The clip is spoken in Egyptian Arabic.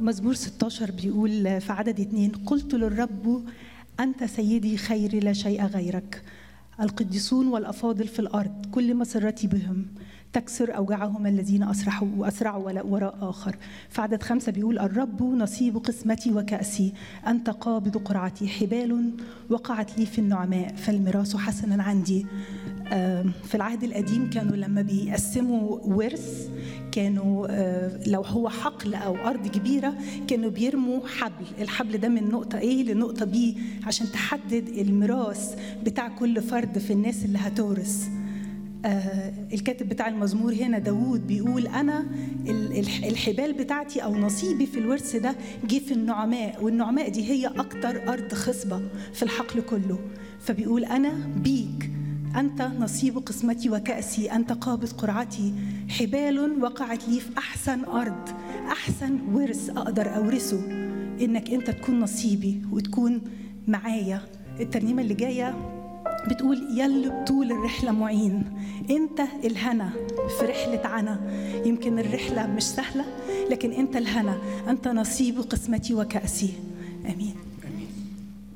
مزمور 16 بيقول في عدد اتنين قلت للرب أنت سيدي خيري لا شيء غيرك القديسون والأفاضل في الأرض كل مسرتي بهم تكسر أوجاعهم الذين أسرحوا وأسرعوا ولا وراء آخر في عدد خمسة بيقول الرب نصيب قسمتي وكأسي أنت قابض قرعتي حبال وقعت لي في النعماء فالميراث حسنا عندي آم، في العهد القديم كانوا لما بيقسموا ورث كانوا آه، لو هو حقل او ارض كبيره كانوا بيرموا حبل الحبل ده من نقطه A لنقطه B عشان تحدد الميراث بتاع كل فرد في الناس اللي هتورث آه، الكاتب بتاع المزمور هنا داوود بيقول انا ال- الح- الحبال بتاعتي او نصيبي في الورث ده جه في النعماء والنعماء دي هي اكتر ارض خصبه في الحقل كله فبيقول انا بيك أنت نصيب قسمتي وكأسي أنت قابض قرعتي حبال وقعت لي في أحسن أرض أحسن ورث أقدر أورثه إنك أنت تكون نصيبي وتكون معايا الترنيمة اللي جاية بتقول يلي بطول الرحلة معين أنت الهنا في رحلة عنا يمكن الرحلة مش سهلة لكن أنت الهنا أنت نصيب قسمتي وكأسي آمين